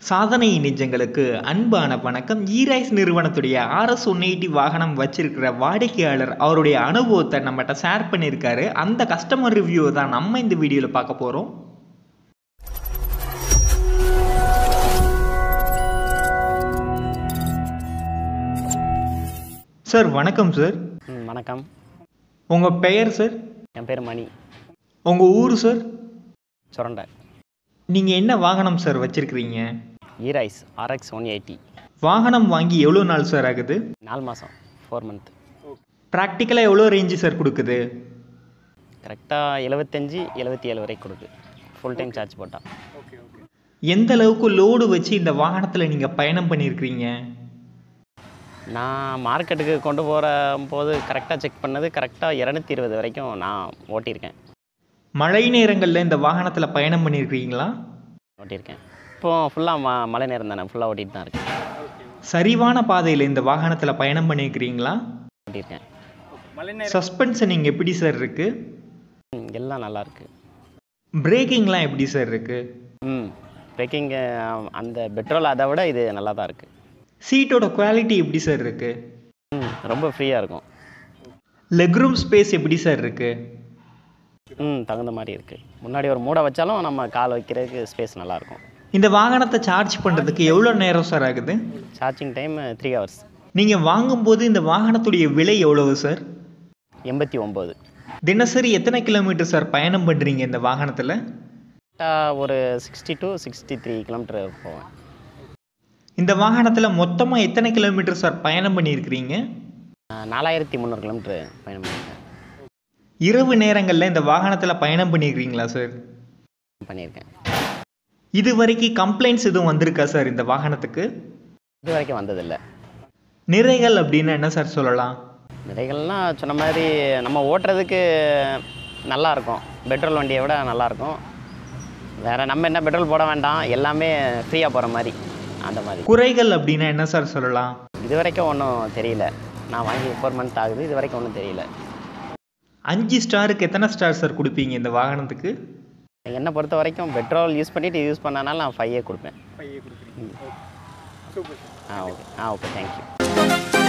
சாதனை நெஞ்சங்களுக்கு அன்பான வணக்கம் ஈரைஸ் நிறுவனத்துடைய ஆர்எஸ் ஒன் எயிட்டி வாகனம் வச்சிருக்கிற வாடிக்கையாளர் அவருடைய அனுபவத்தை நம்மகிட்ட ஷேர் பண்ணியிருக்காரு அந்த கஸ்டமர் ரிவ்யூவை தான் நம்ம இந்த வீடியோவில் பார்க்க போகிறோம் சார் வணக்கம் சார் ம் வணக்கம் உங்கள் பெயர் சார் என் பேர் மணி உங்கள் ஊர் சார் சுரண்டை நீங்கள் என்ன வாகனம் சார் வச்சுருக்கிறீங்க ஈரைஸ் ஆர்எக்ஸ் ஒன் எயிட்டி வாகனம் வாங்கி எவ்வளோ நாள் சார் ஆகுது நாலு மாதம் ஃபோர் மந்த் ப்ராக்டிக்கலாக எவ்வளோ ரேஞ்சு சார் கொடுக்குது கரெக்டாக எழுபத்தஞ்சி எழுபத்தி ஏழு வரைக்கும் கொடுக்கு ஃபுல் டைம் சார்ஜ் போட்டால் எந்த அளவுக்கு லோடு வச்சு இந்த வாகனத்தில் நீங்கள் பயணம் பண்ணியிருக்கிறீங்க நான் மார்க்கெட்டுக்கு கொண்டு போகிற போது கரெக்டாக செக் பண்ணது கரெக்டாக இரநூத்தி இருபது வரைக்கும் நான் ஓட்டியிருக்கேன் மழை நேரங்களில் இந்த வாகனத்தில் பயணம் பண்ணியிருக்கிறீங்களா ஓட்டியிருக்கேன் இப்போ ஃபுல்லாக ம மழை நேரம் தானே ஃபுல்லாக ஓட்டிகிட்டு தான் இருக்கேன் சரிவான பாதையில் இந்த வாகனத்தில் பயணம் பண்ணியிருக்கிறீங்களா ஓட்டியிருக்கேன் சஸ்பென்ஷன் இங்கே எப்படி சார் இருக்குது ம், எல்லாம் நல்லா இருக்கு பிரேக்கிங்லாம் எப்படி சார் இருக்குது ம் பிரேக்கிங்கு அந்த பெட்ரோல் அதை விட இது நல்லா தான் இருக்குது சீட்டோட குவாலிட்டி எப்படி சார் இருக்குது ம் ரொம்ப ஃப்ரீயாக இருக்கும் லெக்ரூம் ஸ்பேஸ் எப்படி சார் இருக்குது ம் தகுந்த மாதிரி இருக்குது முன்னாடி ஒரு மூடை வச்சாலும் நம்ம கால் வைக்கிறதுக்கு ஸ்பேஸ் நல்லாயிருக்கும் இந்த வாகனத்தை சார்ஜ் பண்ணுறதுக்கு எவ்வளோ நேரம் சார் ஆகுது சார்ஜிங் டைம் த்ரீ ஹவர்ஸ் நீங்கள் வாங்கும்போது இந்த வாகனத்துடைய விலை எவ்வளவு சார் எண்பத்தி ஒம்பது தினசரி எத்தனை கிலோமீட்டர் சார் பயணம் பண்ணுறீங்க இந்த வாகனத்தில் ஒரு sixty to sixty three kilometre போவேன் இந்த வாகனத்தில் மொத்தமாக எத்தனை கிலோமீட்டர் சார் பயணம் பண்ணியிருக்கிறீங்க அஹ், நாலாயிரத்தி முந்நூறு கிலோமீட்டர் பயணம் பண்ணியிருக்கேன் இரவு நேரங்களில் இந்த வாகனத்தில் பயணம் பண்ணியிருக்கிறீங்களா சார் பண்ணியிருக்கேன் இது வரைக்கும் கம்ப்ளைண்ட்ஸ் எதுவும் வந்திருக்கா சார் இந்த வாகனத்துக்கு இது வரைக்கும் வந்ததில்லை நிறைகள் அப்படின்னு என்ன சார் சொல்லலாம் நிறைகள்லாம் சொன்ன மாதிரி நம்ம ஓட்டுறதுக்கு நல்லா இருக்கும் பெட்ரோல் வண்டியை விட நல்லாயிருக்கும் வேறு நம்ம என்ன பெட்ரோல் போட வேண்டாம் எல்லாமே ஃப்ரீயாக போகிற மாதிரி அந்த மாதிரி குறைகள் அப்படின்னா என்ன சார் சொல்லலாம் இது வரைக்கும் ஒன்றும் தெரியல நான் வாங்கி ஃபோர் மந்த் ஆகுது இது வரைக்கும் ஒன்றும் தெரியல அஞ்சு ஸ்டாருக்கு எத்தனை ஸ்டார் சார் கொடுப்பீங்க இந்த வாகனத்துக்கு என்னை பொறுத்த வரைக்கும் பெட்ரோல் யூஸ் பண்ணிவிட்டு யூஸ் பண்ணனால நான் ஃபைவே கொடுப்பேன் ம். Ah okay ah okay thank you